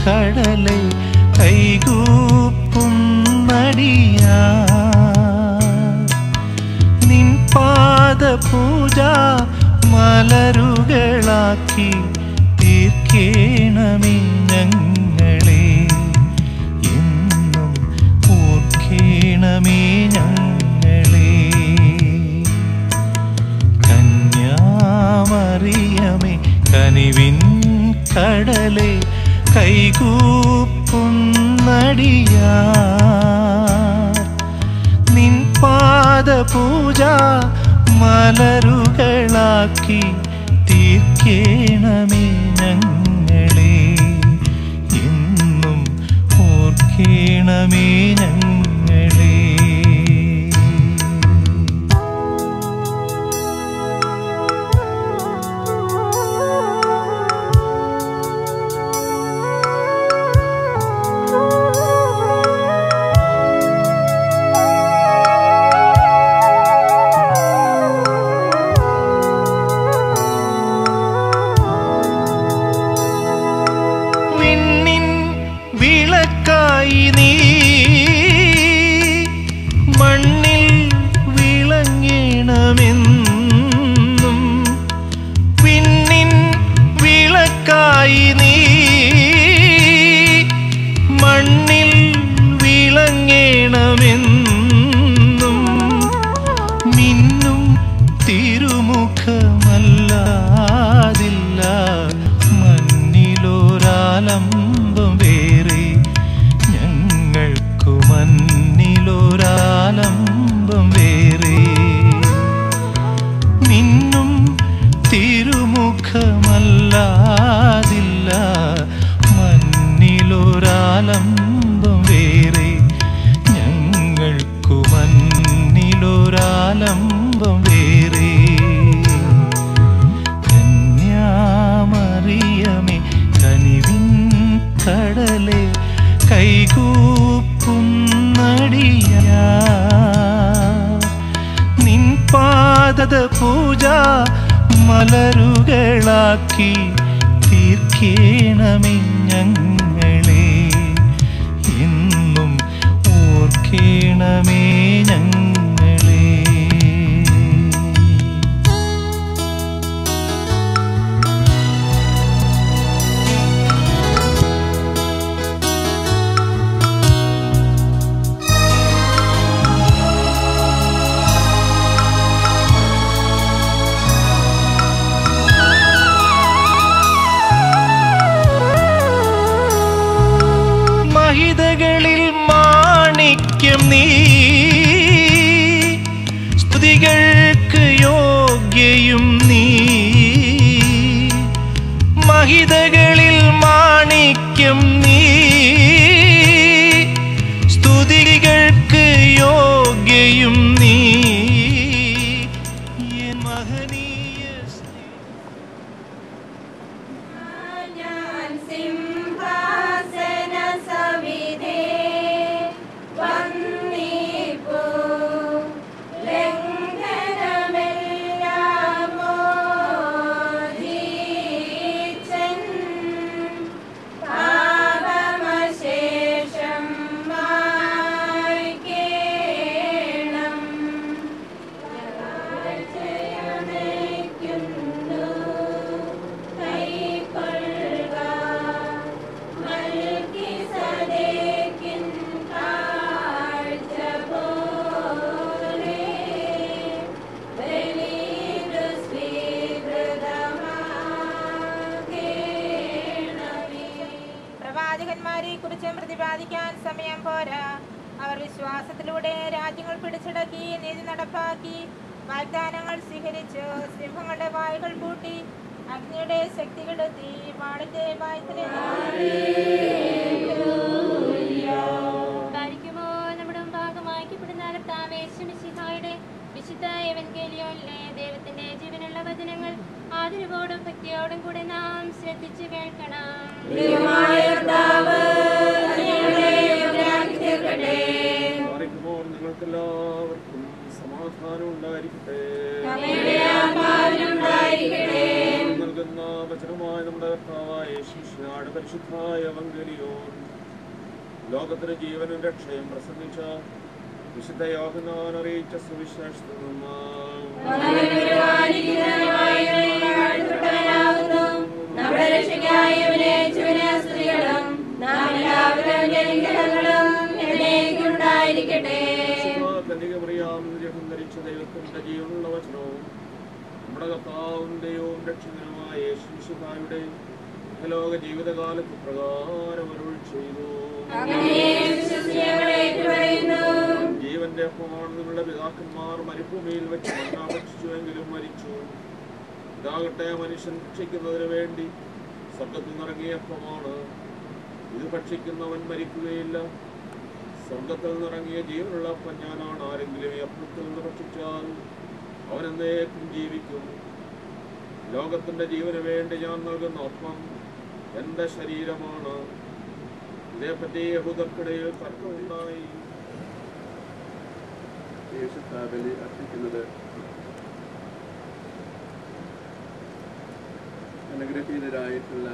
കടലെ കൈകൂപ്പും നടിയാ നിൻ പാദ പൂജ മലരുകളാക്കി തീർക്കേണമേ ഞങ്ങളെ എന്നും ഓർക്കേണമേ ഞങ്ങളെ കന്യാമറിയമേ കനിവിൻ കടലെ കൈകൂപ്പുന്നടിയാ നിൻ പാദ പൂജ മലരുകളാക്കി തീർക്കേണമേ ഞങ്ങളെ എന്നും ഓർക്കേണമേ ഞങ്ങളെ വിണ്ണിൻ വിളക്കായി നീ മണ്ണിൽ വിളങ്ങണമെന്നും വിണ്ണിൻ വിളക്കായി നീ മണ്ണിൽ വിളങ്ങണമെന്നും മിന്നും തിരുമുഖമല്ലാതില്ല മണ്ണിലൊരാലംബം വേറെ ഞങ്ങൾക്കു മണ്ണിലൊരാലംബം വേറെ മിന്നും തിരുമുഖമല്ലാതില്ല മണ്ണിലൊരാലംബം വേറെ ഞങ്ങൾക്കു മണ്ണിലൊരാലംബം വേറെ കന്യാമറിയമേ കനിവിൻ കടലെ കൈകൂപ്പുന്നടിയാ നിൻ പാദത പൂജ മലരുകളാക്കി തീർക്കേണമേ ഞങ്ങളെ എന്നും ഓർക്കേണമേ ഞങ്ങളെ മഹിതകളിൽ മാണിക്യം നീ സ്തുതികൾക്ക് യോഗ്യയും നീ മഹിതകളിൽ മാണിക്യം നീ സ്തുതികൾക്ക് യോഗ്യയും നീ എൻ മഹനീയ സ്നേഹ ഞാൻ സിംഹാസന സവിധേ വന്നിപ്പോ ലംഘനമെല്ലാം മോചിച്ചൻ. പാപമശേഷം മായ്ക്കേണം. കാഴ്ചയണയ്ക്കുന്നു കൈക്കൊള്ളുക മൽക്കിസദേക്കിൻ കാഴ്ച പോലെ ബലിയിതു സ്വീകൃതമാകേണമേ. പ്രവാചകന്മാരെ കുറിച്ച് പ്രതിപാദിക്കാൻ സമയം പോരാ അവർ വിശ്വാസത്തിലൂടെ രാജ്യങ്ങൾ പിടിച്ചടക്കി നീതി നടപ്പാക്കി വാഗ്ദാനങ്ങൾ സ്വീകരിച്ചു സിംഹങ്ങളുടെ വായുകൾ പൂട്ടി അഗ്നിയുടെ ശക്തി കെടുത്തി വാളിന്റെ വായത്തിലെ പാലിക്കുമോ നമ്മുടെ ഭാഗമായി കിപ്പെടുന്ന കർത്താവേശമിശിഹായുടെ വിശുദ്ധ എവൻഗേലിയോനിലെ ദൈവത്തിന്റെ ജീവനുള്ള വചനങ്ങൾ ആദരവോടും ഭക്തിയോടും കൂടെ നാം ശ്രദ്ധിച്ചു കേൾക്കണം ദൈവമായ കർത്താവ് ഞങ്ങളെ യോഗ്യരാക്കി തീർക്കട്ടെ. പാലിക്കുമ്പോൾ നിങ്ങൾക്കെല്ലാവർക്കും സമാധാനം ഉണ്ടായിരിക്കട്ടെ അങ്ങയുടെ ആത്മാവിനുണ്ടായിരിക്കട്ടെ. നൽകുന്ന നൽകുന്ന വചനമായ നമ്മുടെ കർത്താവായ ശിഷ്യാട് പരിശുദ്ധായ വങ്കലിയോൻ ലോകത്തിന് ജീവനും രക്ഷയും പ്രസംഗിച്ച വിശുദ്ധ യോഹനാൻ അറിയിച്ച സുവിശേഷത്തിൽ നിന്ന് നമ്മുടെ രക്ഷയ്ക്കായി അവനെ അയച്ചവന് സ്ത്രീകളും നാം എല്ലാവരും അനുഗ്രഹങ്ങളും എന്നേക്കും ഉണ്ടായിരിക്കട്ടെ കന്യകമറിയാം ജഹം ധരിച്ച ദൈവത്തിന്റെ ജീവനുള്ള വചനവും നമ്മുടെ കർത്താവും ദൈവവും രക്ഷകനുമായ യേശുശിഹായുടെ ലോക ജീവിതകാലത്ത് പ്രകാരം അരുൾ ചെയ്തു അങ്ങനെ വിശ്വസിച്ച് ഞങ്ങൾ ഏറ്റുപറയുന്നു ജീവന്റെ അപ്പമാണ് നിങ്ങളുടെ പിതാക്കന്മാർ മരുഭൂമിയിൽ വെച്ച് മന്ന ഭക്ഷിച്ചുവെങ്കിലും മരിച്ചു ഇതാകട്ടെ മനുഷ്യൻ ഭക്ഷിക്കുന്നതിന് വേണ്ടി സ്വർഗത്തിൽ നിന്നിറങ്ങിയ അപ്പമാണ് ഇത് ഭക്ഷിക്കുന്നവൻ മരിക്കുകയില്ല സ്വർഗത്തിൽ നിന്നിറങ്ങിയ ജീവനുള്ള അപ്പം ഞാനാണ് ആരെങ്കിലും ഈ അപ്പത്തിൽ നിന്ന് ഭക്ഷിച്ചാൽ അവൻ എന്നേക്കും ജീവിക്കും ലോകത്തിന്റെ ജീവന് വേണ്ടി ഞാൻ നൽകുന്ന അപ്പം എന്റെ ശരീരമാണ് ഇതേപ്പറ്റി യഹൂദർക്കിടയിൽ തർക്കമുണ്ടായി യേശുസ്ഥാപലി അർപ്പിക്കുന്നത് അനുഗ്രഹീതരായിട്ടുള്ള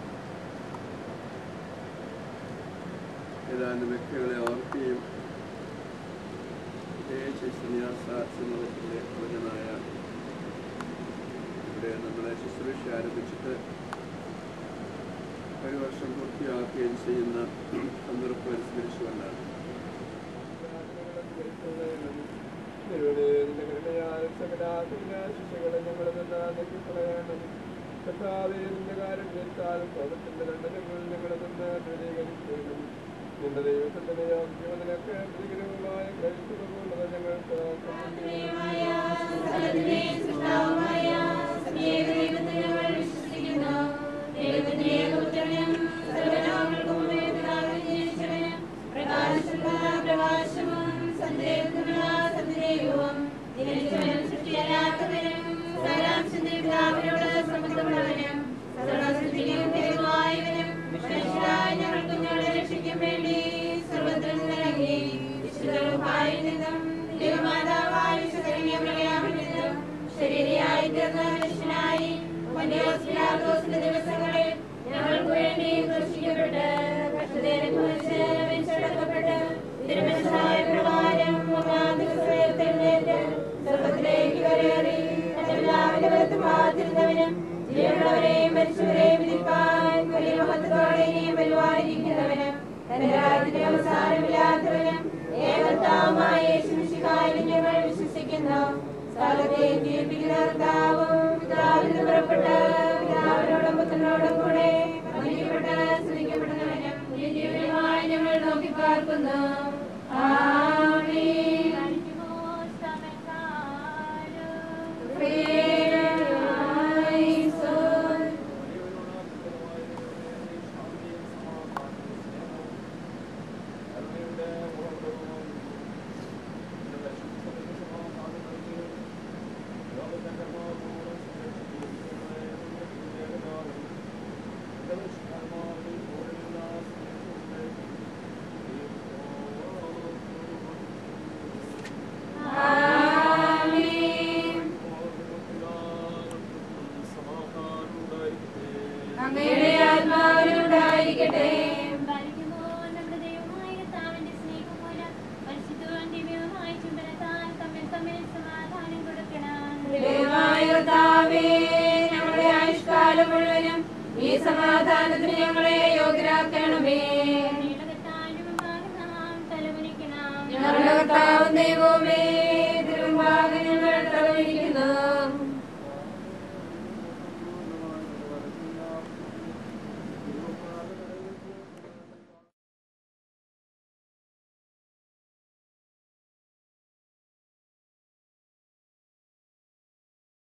ഏതാനും വ്യക്തികളെ ഓർക്കുകയും ദേശ സന്യാസ സമൂഹത്തിൻ്റെ പ്രവചനായ ഇവിടെ നമ്മളെ ശുശ്രൂഷ ആരംഭിച്ചിട്ട് ഒരു വർഷം പൂർത്തിയാക്കുകയും ചെയ്യുന്ന സന്ദർഭം അനുസ്മരിച്ചുകൊണ്ടാണ് നിന്റെ ദൈവത്തിന്റെ യോഗ്യമതിനൊക്കെ പ്രതികരവുമായ ക്രൈസ്തവമുള്ളത് ഞങ്ങൾക്ക് ദൈവമായ സകലത്തിന്റെയും സൃഷ്ടാവുമായ സത്യേകദൈവത്തിൽ ഞങ്ങൾ വിശ്വസിക്കുന്നു. ദൈവത്തിന്റെ ഏകപുത്രനും സർവ്വലോകങ്ങൾക്കും മുമ്പേ പിതാവിൽ ജനിച്ചവനും പ്രകാശമുള്ള പ്രകാശവും സന്ദേഹത്തിനുള്ള സന്ദേഹവും ജനിച്ചവനും സൃഷ്ടിയല്ലാത്തവനും സാരാംശത്തിന്റെ പിതാവിനോട് സമത്വമുള്ളവനും സർവസൃഷ്ടിക്കും ദൈവമായവനും മനുഷ്യരായ ഞങ്ങൾക്ക് ഞങ്ങളുടെ രക്ഷയ്ക്കും വേണ്ടി സർവത്തിൽ നിന്നിറങ്ങി വിശുദ്ധരുഹായിൽ നിന്നും ദൈവമാതാവായ വിശുദ്ധരിയാമിൽ നിന്നും ശരീരയായി തീർന്ന മനുഷ്യനായി പന്തിയോസ് പിലാത്തോസിന്റെ ദിവസങ്ങളിൽ ഞങ്ങൾക്ക് വേണ്ടി ക്രൂശിക്കപ്പെട്ട് കഷ്ടതയനുഭവിച്ച് വെച്ചടക്കപ്പെട്ട് തിരുമനസായ പ്രകാരം മൂന്നാം ദിവസം ഉയർത്തെഴുന്നേറ്റ് സ്വർഗ്ഗത്തിലേക്ക് കരയേറി തന്റെ പിതാവിന്റെ വലത്ത് ഭാഗത്തിരുന്നവനും ജീവനുള്ളവരെയും മരിച്ചവരെയും വിധിപ്പാൻ വലിയ മഹത്വത്തോടെ ഇനിയും വരുവാനിരിക്കുന്നവനും തന്റെ രാജ്യത്തിന്റെ അവസാനമില്ലാത്തവനും ഏകത്താവുമായ യേശുമിശിഹായിലും ഞങ്ങൾ വിശ്വസിക്കുന്നു സകലത്തെയും ജീവിപ്പിക്കുന്ന കർത്താവും പിതാവിൽ നിന്ന് പുറപ്പെട്ട് പിതാവിനോടും പുത്രനോടും കൂടെ വഹിക്കപ്പെട്ട് സ്തുതിക്കപ്പെടുന്നവനും നിത്യജീവനുമായി ഞങ്ങൾ നോക്കി പാർക്കുന്നു ആമേൻ ക്രിസ്തുനായിസോൻ ആമേൻ അങ്ങയുടെ ആത്മാവിനുണ്ടായിരിക്കട്ടെ പാലിക്കുമ്പോൾ നമ്മുടെ ദൈവമായ കർത്താവിന്റെ സ്നേഹം മൂലം പരിശുദ്ധവും ദിവ്യവുമായ ചുംബനത്താൽ തമ്മിൽ തമ്മിൽ സമാധാനം കൊടുക്കണം ദൈവമായ കർത്താവേ, ഞങ്ങളുടെ ആയുഷ്കാലം മുഴുവനും ഈ സമാധാനത്തിന് ഞങ്ങളെ യോഗ്യരാക്കണമേ നീളകത്താനും മുമ്പാകെ നാം തലകുനിക്കണം ഞങ്ങളുടെ കർത്താവും ദൈവവുമേ